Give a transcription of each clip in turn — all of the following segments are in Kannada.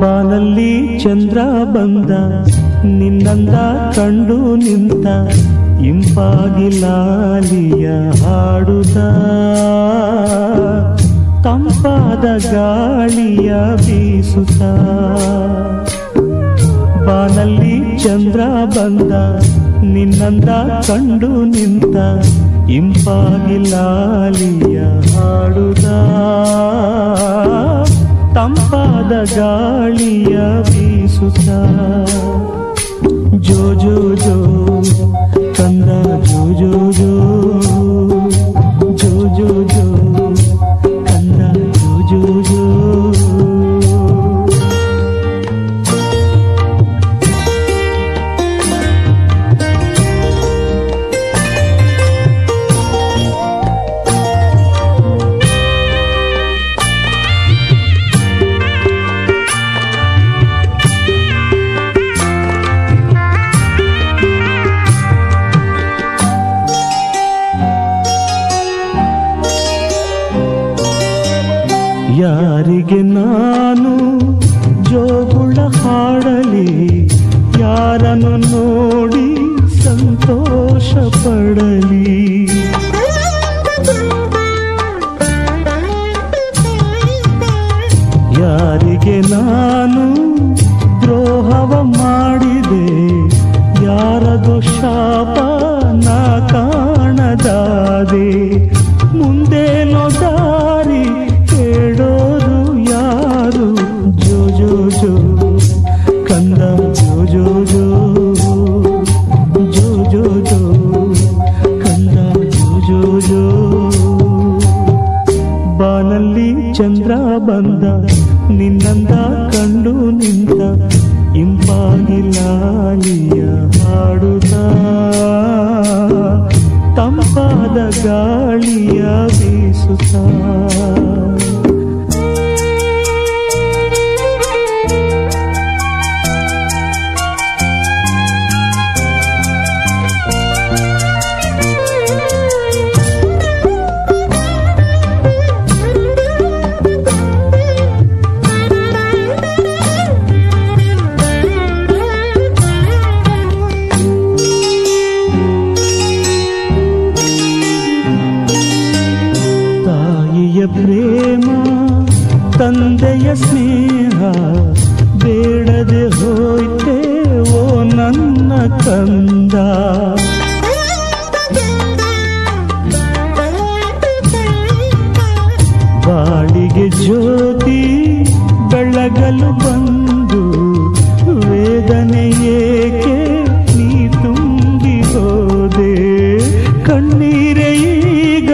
ಬಾನಲ್ಲಿ ಚಂದ್ರ ಬಂದ ನಿನ್ನಂದ ಕಂಡು ನಿಂತ ಇಂಪಾಗಿ ಲಾಲಿಯ ಹಾಡುತ್ತ ತಂಪಾದ ಗಾಳಿಯ ಬೀಸುತ್ತ ಬಾನಲ್ಲಿ ಚಂದ್ರ ಬಂದ ನಿನ್ನಂದ ಕಂಡು ನಿಂತ ಇಂಪಾಗಿ ಲಾಲಿಯ ಹಾಡುತ್ತ ತಂಪಾದ ಗಾಳಿಯ ಬೀಸುತ್ತ ಜೋ ಜೋ ಜೋ ಕಂದ ಜೋ ಜೋ ಜೋ ಜೋ ಜೋ ಜೋ ಕಂದ ಜೋ ಜೋ ಜೋ ಯಾರಿಗೆ ನಾನು ಜೋಗುಳ ಹಾಡಲಿ ಯಾರನ್ನು ನೋಡಿ ಸಂತೋಷ ಪಡಲಿ ಯಾರಿಗೆ ನಾನು ದ್ರೋಹವ ಮಾಡಿದೆ ಯಾರದು ಶಾಪ ನಾ ಕಾಣದಾದೆ ಮುಂದೇನೋ ದಾರಿ ಹೇಳೋರು ಯಾರು ಜೋ ಜೋ ಜೋ ಕಂದ ಜೋ ಜೋ ಜೋ ಜೋ ಜೋ ಜೋ ಕಂದ ಜೋ ಜೋ ಜೋ ಬಾನಲ್ಲಿ ಚಂದ್ರ ಬಂದ ನಿನ್ನಂದ ಕಂಡು ನಿಂತ ಇಂಪಾಗಿ ಲಾಲಿಯ ಹಾಡುತ್ತ ತಂಪಾದ ಗಾಳಿಯ ಬೀಸುತ್ತ ತಾಯಿಯ ಪ್ರೇಮ ತಂದೆಯ ಸ್ನೇಹ ಬೇಡದೆ ಹೋಯ್ತೆ ಓ ನನ್ನ ಕಂದ ಬಾಳಿಗೆ ಜ್ಯೋತಿ ಬೆಳಗಲು ಬಂದು ವೇದನೆ ಏಕೆ ನೀ ತುಂಬಿ ಹೋದೆ ಕಣ್ಣೀರೇ ಈಗ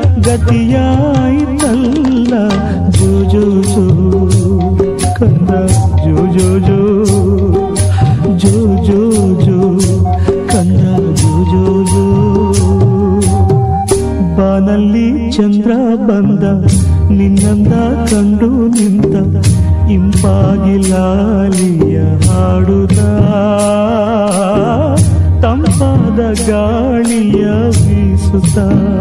ಗತಿಯಾಯಿತಲ್ಲ ಜೋ ಜೋ ಜೋ ಕಂದ ಜೋ ಜೋ ಜೋ ಜೋ ಜೋ ಜೋ ಕಂದ ಜೋ ಜೋ ಜೋ ಬಾನಲ್ಲಿ ಚಂದ್ರ ಬಂದ ನಿನ್ನಂದ ಕಂಡು ನಿಂತ ಇಂಪಾಗಿ ಲಾಲಿಯ ಹಾಡುತ್ತ ತಂಪಾದ ಗಾಳಿಯ ಬೀಸುತ್ತ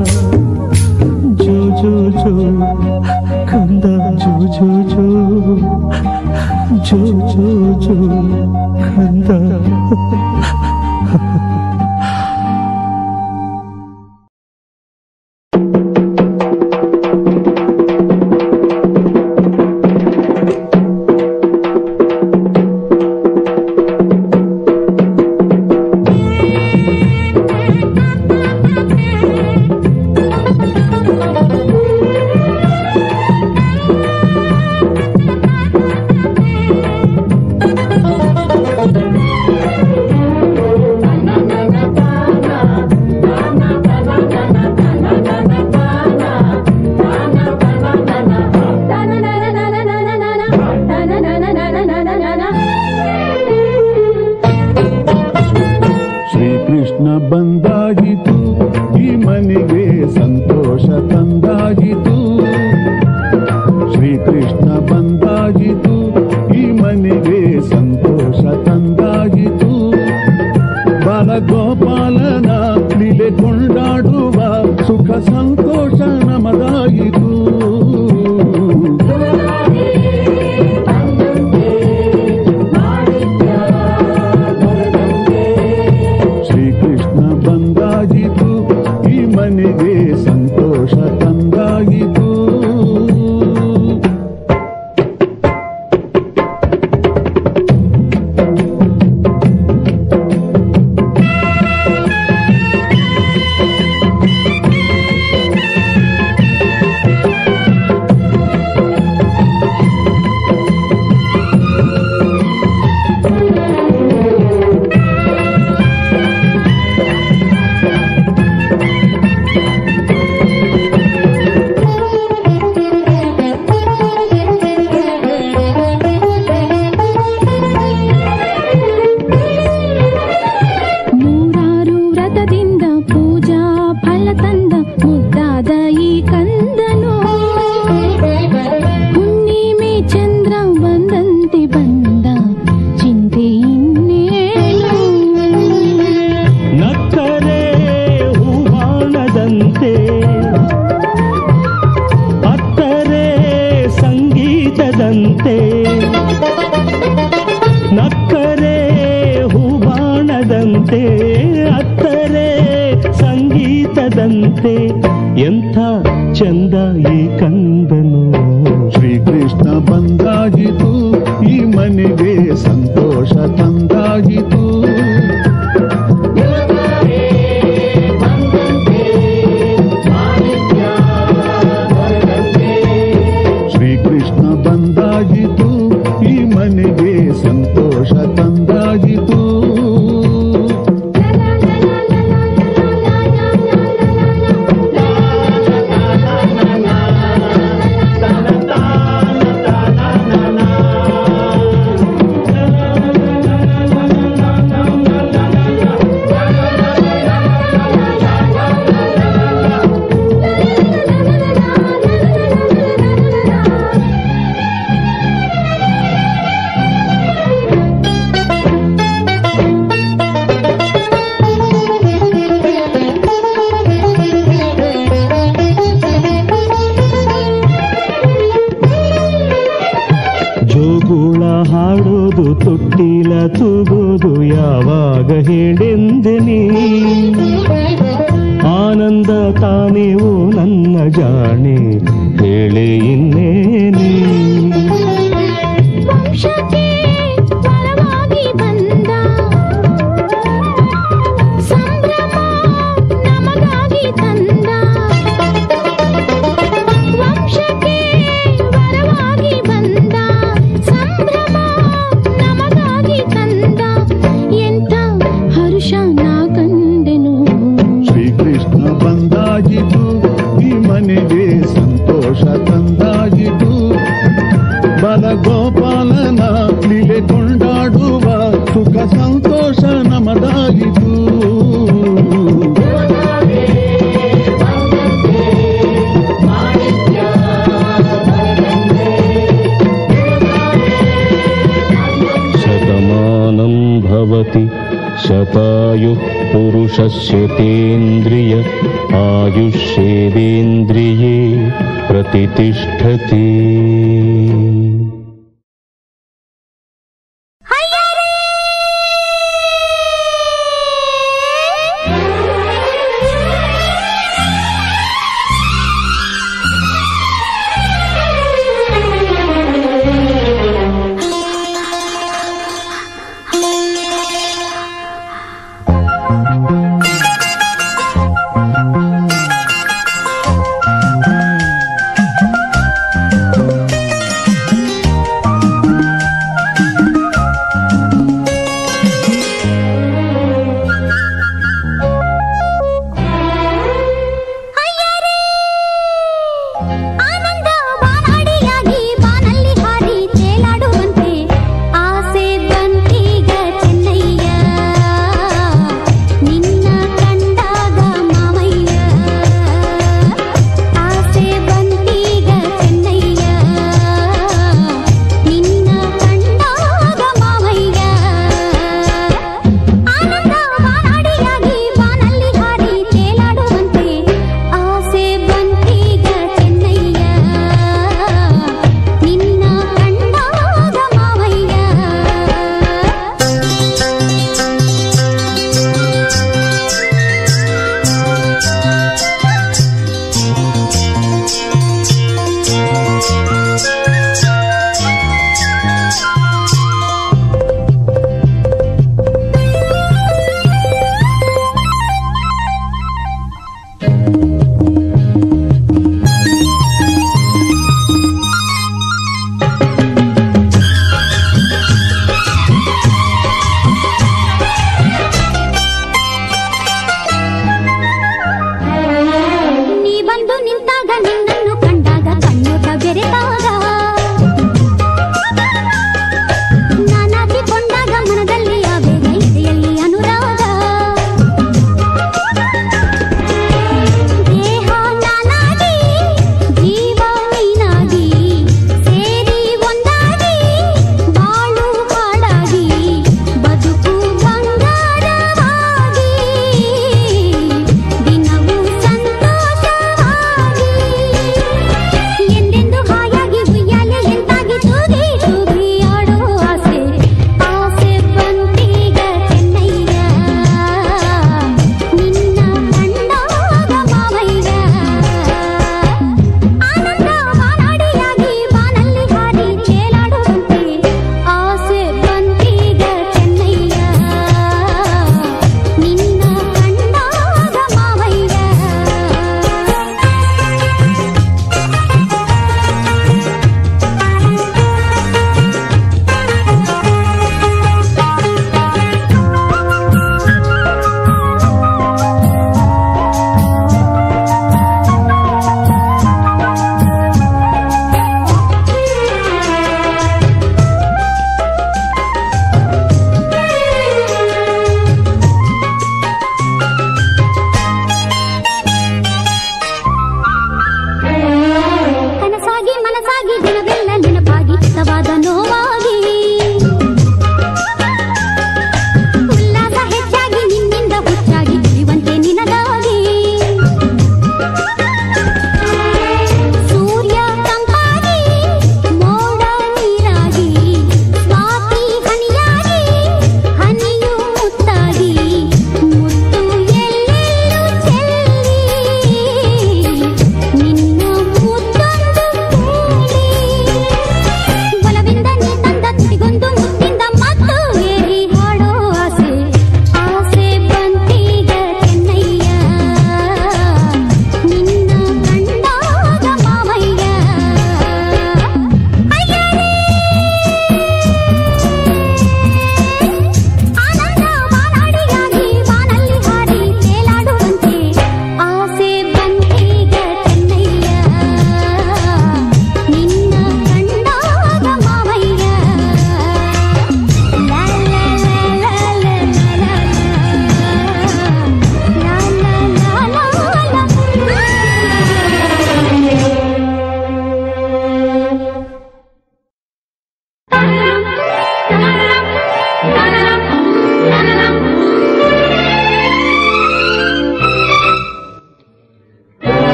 ಜೋ ಜೋ ಜೋ ಕಂದ ಜೋ ಜೋ ಜೋ ಜೋ ಜೋ ಜೋ ಕಂದ ಶ್ರೀಕೃಷ್ಣ ಬಂದಾಗಿತು ಈ ಮನೆಗೆ ಸಂತೋಷ ತಂದಾಗಿತು ಶ್ರೀಕೃಷ್ಣ ಬಂದಾಗಿತು ಈ ಮನೆಗೆ ಸಂತೋಷ ತಂದಾಗಿತು ಬಾಲಗೋಪಾಲನ ಲೀಲೆ ಕೊಂಡಾಡುವ ಸುಖ ಸಂತೋಷ ನಮದಾಗಿತು ಸಂಗೀತದಂತೆ ನಕ್ಕರೆ ಹೂಬಾಣದಂತೆ ಅತ್ತರೆ ಸಂಗೀತದಂತೆ ಎಂಥ ಚಂದ ಈ ಕಂದನು ಶ್ರೀಕೃಷ್ಣ ಬಂದಾಗಿತು ಈ ಮನೆಗೆ ಸಂತೋಷ ತಂದಾಗಿತು ಶ್ರೀಕೃಷ್ಣ ಬಂದಾಗಿತು ಈ ಮನೆಗೆ ಸಂತೋಷ ತಂದಾಗಿತು ಜೋಗುಳ ಹಾಡೋದು ತೊಟ್ಟಿಲ ತೂಗೋದು ಯಾವಾಗ ಹೇಳೆಂದೆ ನೀ ಆನಂದ ತಾನೇವೋ ನನ್ನ ಜಾಣೆ ಹೇಳಿ ಇನ್ನೇನೆ ವಂಶಕ್ಕೆ ಬಲವಾಗಿ ಬಂದ ಸಂಭ್ರಮ ನಮಗಾಗಿ ತಂದ ವಂಶಕ್ಕೆ ಬಲವಾಗಿ ಬಂದ ಸಂಭ್ರಮ ನಮಗಾಗಿ ತಂದ ಎಂಥ ಹರ್ಷ ನಾ ಕಂಡೆನು ಶ್ರೀಕೃಷ್ಣ ಬಂದಾಗಿತು ಈ ಮನೆಗೆ ಸಂತೋಷ ತಂದಾಗಿತು ಬಲಗೋಪಾಲನ ಲೀಲೆ ಕೊಂಡಾಡುವ ಸುಖ ಸಂತೋಷ ನಮದಾಗಿತು ಶತಮಾನಂ ಭವತಿ ಶತಾಯುಃ ಪುರುಷಸ್ಯತೇಂದ್ರಿಯ ಆಯುಷ್ಯೇವೇಂದ್ರಿಯೇ ಪ್ರತಿಷ್ಠತಿ ಿ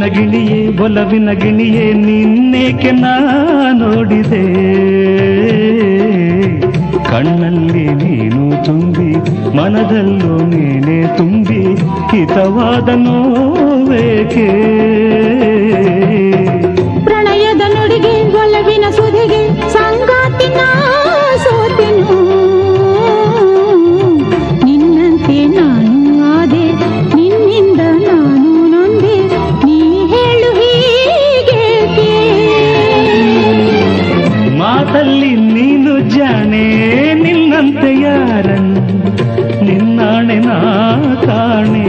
ಗಿಣಿಯೇ ಒಲವಿನ ಗಿಣಿಯೇ ನಿನ್ನೇಕೆ ನಾ ನೋಡಿದೆ ಕಣ್ಣಲ್ಲಿ ನೀನು ತುಂಬಿ ಮನದಲ್ಲೂ ನೀನೇ ತುಂಬಿ ಹಿತವಾದ ನೋವೇಕೆ ಪ್ರಣಯದ ನುಡಿಗೆ ಒಲವಿನ ಸುಧಿಗೆ ಸಂಗಾತಿನ ಸೋತೆನು ನಿನ್ನಂತೆ ನಾನು ಆದೆ ನಿನ್ನಿಂದ ನಾನು ನೊಂದೆ ನೀ ಹೇಳು ಹೀಗೇಕೆ ಮಾತಲ್ಲಿ ನೀನು ಜಾಣೆ ನಿನ್ನಂತೆ ಯಾರನ್ನು ನಿನ್ನಾಣೆ ನಾ ಕಾಣೆ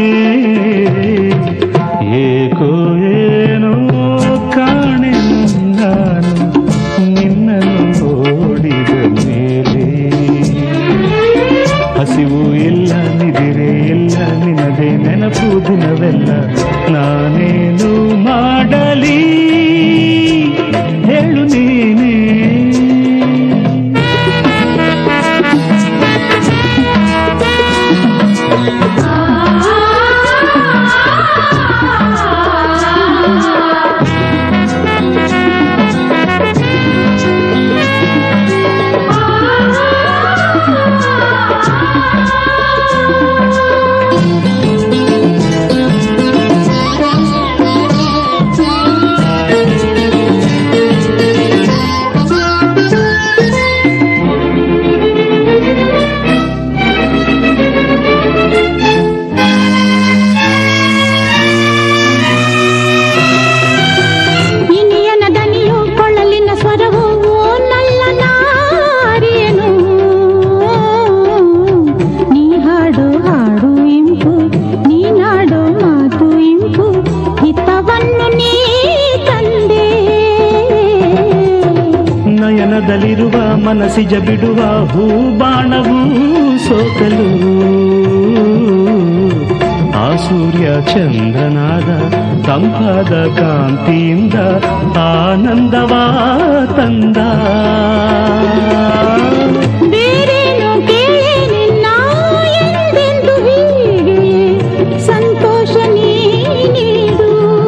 ಏಕೋ ಏನೋ ಕಾಣೆ ನಾನು ನಿನ್ನನ್ನು ನೋಡಿದ ಮೇಲೆ ಹಸಿವು ಇಲ್ಲ ನಿದಿರೆ ಇಲ್ಲ ನಿನದೇ ನೆನಪು ದಿನವೆಲ್ಲ ನಾನೇನು ಮಾಡಲಿ ಹೇಳು ನೀನೇ ಇನಿಯನ ದನಿಯು ಕೊಳ್ಳಲಿನ ಸ್ವರವು ಓ ನಲ್ಲ ನಾರಿಯನು ನೀ ಹಾಡು ಹಾಡು ಇಂಪು ನೀನಾಡೋ ಮಾತು ಇಂಪು ಹಿತವನ್ನು ನೀ ತಂದೆ ನಯನದಲ್ಲಿರುವ ಮನಸ್ಸಿಜ ಬಿಡುವ ಹೂಬಾಣವು ಸೋಕಲು ಆ ಸೂರ್ಯ ಚಂದ್ರನಾದ ತಂಪಾದ ಕಾಂತಿಯಿಂದ ಆನಂದವ ತಂದ ಬೇರೇನು ಕೇಳಿ ನಿನ್ನ ಎಂದೆಂದು ಹೀಗೆ ಸಂತೋಷ ನೀ ನೀಡು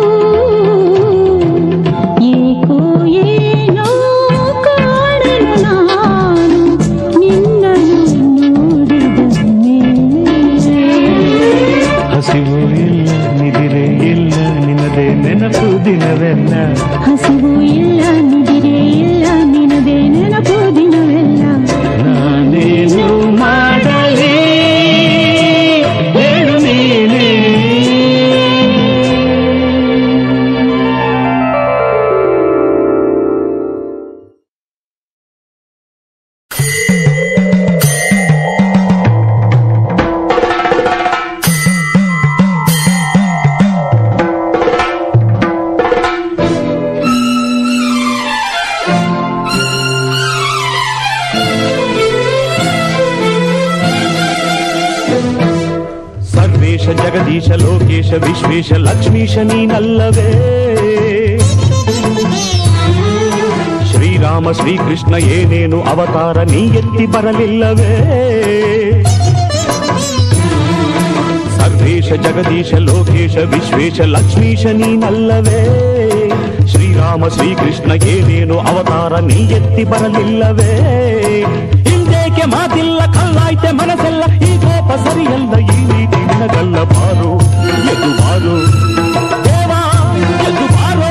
ಏಕೋ ಏನೋ ಕಾಣೆನು ನಾನು ನಿನ್ನನ್ನು ನೋಡಿದ ಮೇಲೆ ಹಸಿವು ಇಲ್ಲ ನಿದಿರೆ ಇಲ್ಲ ನಿನ್ನದೇ ನೆನಪು ದಿನವೆಲ್ಲ ಹಸಿವು ಇಲ್ಲ ನಿದಿರೆ ಇಲ್ಲ ನಿನದೇ ನೆನಪು ದಿನವೆಲ್ಲ ನಾನೇನು ಮಾಡಲಿ ಹೇಳು ನೀನೇ ಸರ್ವೇಶ ಜಗದೀಶ ಲೋಕೇಶ ವಿಶ್ವೇಶ ಲಕ್ಷ್ಮೀಶ ನೀನಲ್ಲವೇ ಶ್ರೀರಾಮ ಶ್ರೀಕೃಷ್ಣ ಏನೇನು ಅವತಾರ ನೀ ಎತ್ತಿ ಬರಲಿಲ್ಲವೇ ಸರ್ವೇಶ ಜಗದೀಶ ಲೋಕೇಶ ವಿಶ್ವೇಶ ಲಕ್ಷ್ಮೀಶ ನೀನಲ್ಲವೇ ಶ್ರೀರಾಮ ಶ್ರೀಕೃಷ್ಣ ಏನೇನು ಅವತಾರ ನೀ ಎತ್ತಿ ಬರಲಿಲ್ಲವೇ ಹಿಂದೇಕೆ ಮಾತಿಲ್ಲ ಕಲ್ಲಾಯ್ತೆ ಮನಸ್ಸೆಲ್ಲ ಈ ಕೋಪ ಸರಿಯಲ್ಲ ಈ ರೀತಿ ನಿನಗಲ್ಲ ಬಾರು ಎದ್ದು ಬಾರು ದೇವಾ ಎದ್ದು ಬಾರೋ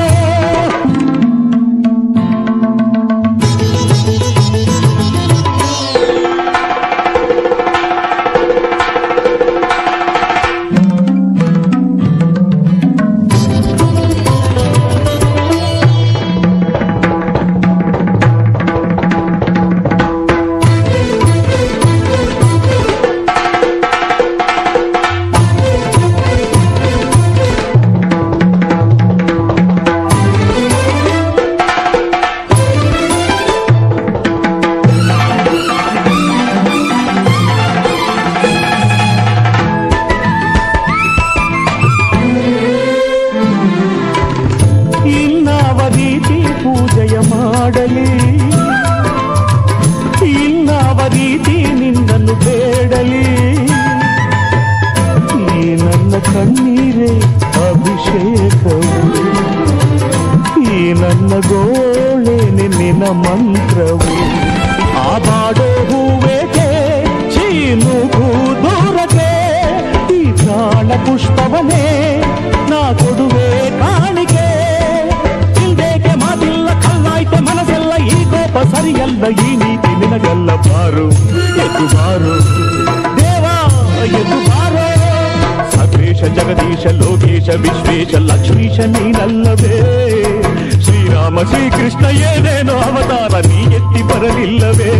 ಅಭಿಷೇಕವು ಈ ನನ್ನ ಗೋಳೆ ನಿನ್ನ ಮಂತ್ರವು ಆ ಬಾಡೋ ಹೂವೇಕೆ ಚೀನುಗೂ ದೂರಕ್ಕೆ ಈ ಪ್ರಾಣ ಪುಷ್ಪವನೇ ನಾ ಕೊಡುವೆ ಕಾಣಿಕೆ ಹಿಂದೇಕೆ ಮಾತಿಲ್ಲ ಕಲ್ಲಾಯ್ತೆ ಮನಸ್ಸೆಲ್ಲ ಈ ಕೋಪ ಸರಿಯಲ್ಲ ಈ ನೀತಿ ನಿನಗಲ್ಲ ಬಾರು ಎದ್ದು ಬಾರು ದೇವಾ ಎದ್ದು ಬಾರೋ ಸಕಲೇಶ ಜಗದೀಶ ಲೋಕೇಶ ವಿಶ್ವೇಶ ಲಕ್ಷ್ಮೀಶ ನೀನಲ್ಲವೇ ಶ್ರೀರಾಮ ಶ್ರೀಕೃಷ್ಣ ಏನೇನೋ ಅವತಾರ ನೀ ಎತ್ತಿ ಬರಲಿಲ್ಲವೇ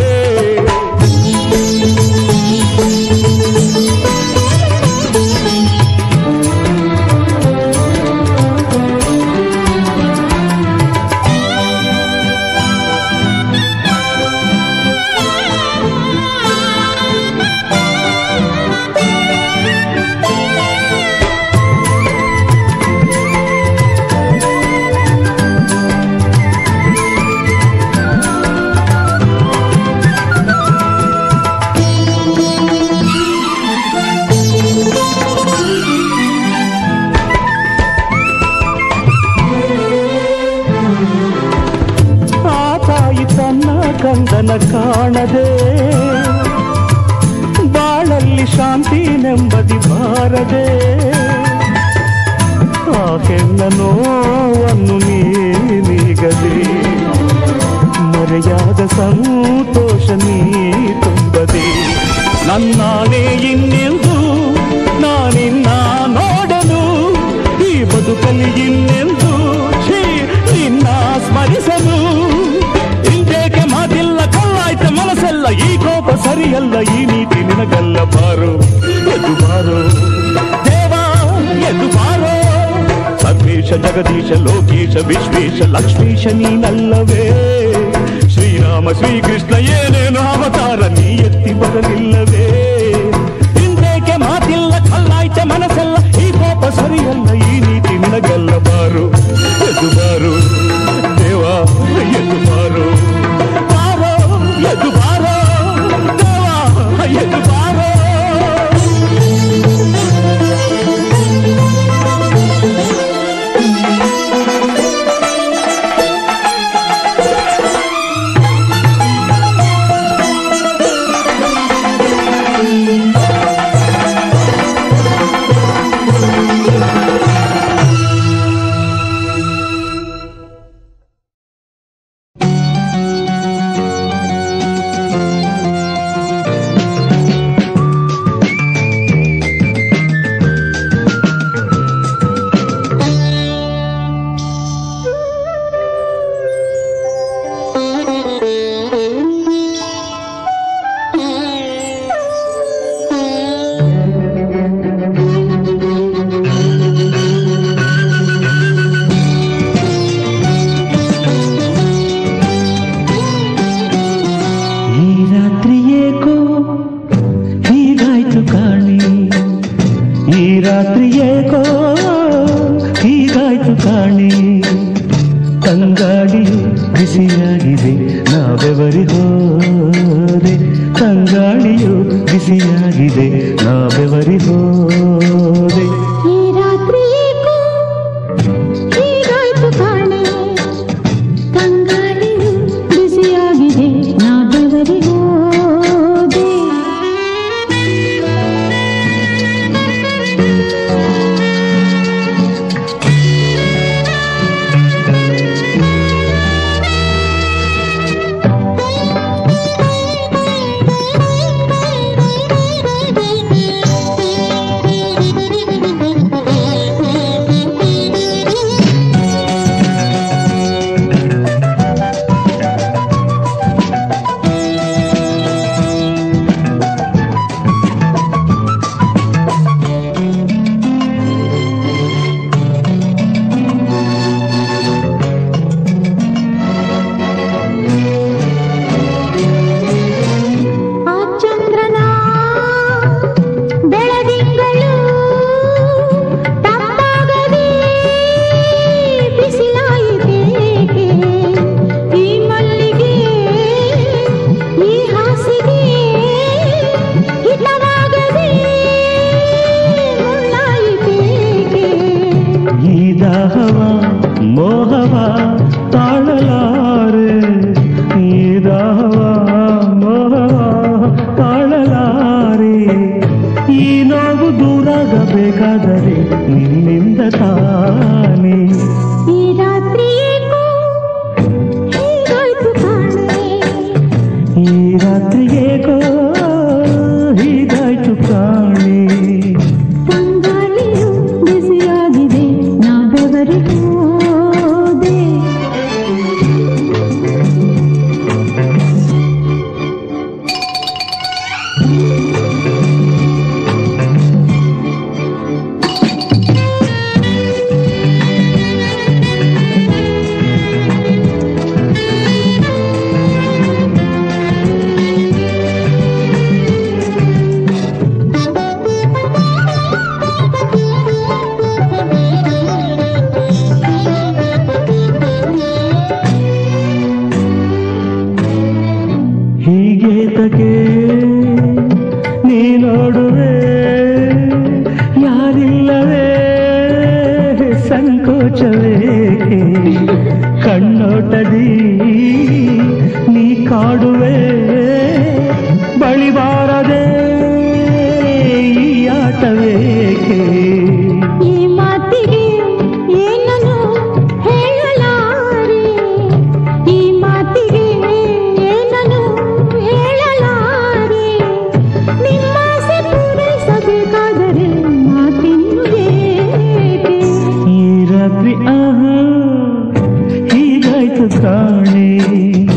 ಆ ತಾಯಿ ತನ್ನ ಕಂದನ ಕಾಣದೆ ಬಾಳಲ್ಲಿ ಶಾಂತಿ ನೆಮ್ಮದಿ ಬಾರದೆ ಆ ಹೆಣ್ಣ ನೋವನ್ನು ನೀಗದೆ ಮರೆಯಾದ ಸಂತೋಷ ನೀ ತುಂಬದೆ ನನ್ನಾಣೆ ಇನ್ನೆಂದು ನಾನಿನ್ನ ನೋಡಲು ಈ ಬದುಕಲಿ ಇನ್ನೆಂದು ಛೀ ನಿನ್ನ ಸ್ಮರಿಸಲು ಇಂದೇಕೆ ಮಾತಿಲ್ಲ ಕಲ್ಲಾಯ್ತ ಮನಸ್ಸೆಲ್ಲ ಈ ಕೋಪ ಸರಿಯಲ್ಲ ಈ ನೀತಿ ನಿನಗಲ್ಲ ಬಾರು ಎದ್ದು ಬಾರು ದೇವಾ ಎದ್ದು ಬಾರೋ ಸರ್ವೇಶ ಜಗದೀಶ ಲೋಕೇಶ ವಿಶ್ವೇಶ ಲಕ್ಷ್ಮೀಶ ನೀನಲ್ಲವೇ ಶ್ರೀರಾಮ ಶ್ರೀಕೃಷ್ಣ ಏನೇನು ಅವತಾರ ನೀ ಎತ್ತಿ ಬರಲಿಲ್ಲವೇ ಇಂದೇಕೆ ಮಾತಿಲ್ಲ ಕಲ್ಲಾಯ್ತ ಮನಸ್ಸೆಲ್ಲ ಈ ಕೋಪ ಸರಿಯಲ್ಲ ಈ ನೀತಿ ನಿನಗಲ್ಲ ಬಾರು ಎದ್ದು ಬಾರು ದೇವಾ ಎದ್ದು ಬಾರು ಬಾರೋ ಎದ್ದು ಬಾರೋ ದೇವಾ ಎದ್ದು ಬಾರೋ ಈ ರಾತ್ರಿ ಏಕೋ ಹೀಗಾಯ್ತು ಕಾಣಿ ಈ ರಾತ್ರಿ ಏಕೋ ಹೀಗಾಯ್ತು ಕಾಣಿ ತಂಗಾಳಿಯು ಬಿಸಿಯಾಗಿದೆ ನಾವೆವರಿ ಹೋದೆ ತಂಗಾಳಿಯು ಬಿಸಿಯಾಗಿದೆ ನಾವೆವರಿ ಹೋದೆ ಈ ರಾತ್ರಿ ಏಕೋ ಹೀಗಾಯ್ತು ಕಾಣೆ ತಂಗಾಳಿಯು ಬಿಸಿಯಾಗಿದೆ ನಾ ಬೆವರಿ ಹೋದೆ ದಾಹವ ಮೋಹವ ತಾಳಲಾರೆ ಈ ದಾಹವ ಮೋಹವ ತಾಳಲಾರೆ ಈ ನೋವು ದೂರಾಗಬೇಕಾದರೆ ನಿನ್ನಿಂದ ತಾನೇ ಈ ರಾತ್ರಿ ಏಕೋ ಹೀಗಾಯ್ತು ಕಾಣೆ ಈ ರಾತ್ರಿಗೇಕೋ ಹೀಗಾಯ್ತು ಕಾಣೆ ತಂಗಾಳಿಯು ಬಿಸಿಯಾಗಿದೆ ನಾ ಬೆವರಿ ಹೋದೆ ಹೀಗೆ ತಗೆ ನೀ ನೋಡುವೆ ಯಾರಿಲ್ಲವೇ ಸಂಕೋಚವೇಕೆ ಕಣ್ಣೋಟದಿ ನೀ ಕಾಡುವೆ ಬಳಿ ಬಾರದೆ ಈ ಆಟವೇಕೆ ಈ ಮಾತಿಗೆ ಏನನ್ನು ಹೇಳಲಾರೆ ಈ ಮಾತಿಗೆ ಏನನ್ನು ಹೇಳಲಾರೆ ನಿಮ್ಮಾಸೆ ಪೂರೈಸಬೇಕಾದರೆ ಮಾತಿನ್ನು ಏಕೆ ಈ ರಾತ್ರಿ ಆಹಾ ಹೀಗಾಯ್ತು ಕಾಣೆ